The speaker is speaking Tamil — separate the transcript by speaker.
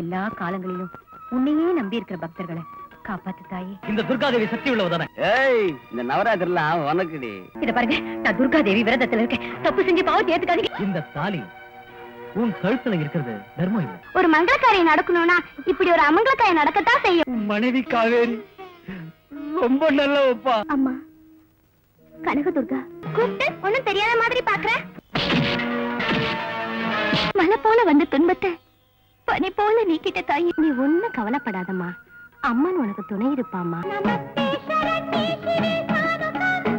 Speaker 1: எல்லா காலங்களிலும் உன்னையே நம்பி இருக்கிற பக்தர்களை காப்பாத்து தாயே
Speaker 2: இந்த துர்காதேவி சக்தி உள்ளவதானே
Speaker 3: ஏய் இந்த நவராத்திரிலாம் உனக்குடி
Speaker 1: இத பாருங்க நான் துர்கா தேவி விரதத்துல இருக்கேன் தப்பு செஞ்சு பாவத்தை ஏத்துக்காதீங்க
Speaker 2: இந்த தாலி உன் கழுத்துல இருக்கிறது தர்மம் இல்லை
Speaker 4: ஒரு மங்களக்காரியம் நடக்கணும்னா இப்படி ஒரு அமங்கலக்காரியம் நடக்கத்தான் செய்யும்
Speaker 3: மனைவி காவேரி ரொம்ப நல்ல ஒப்பா
Speaker 4: அம்மா கனகதுர்கா கூப்பிட்டு ஒண்ணும் தெரியாத மாதிரி பாக்குற மலை போல வந்த துன்பத்தை பனி போல நீக்கிட்ட தாயி நீ ஒண்ணும் கவலைப்படாதம்மா அம்மன் உனக்கு துணை இருப்பாமா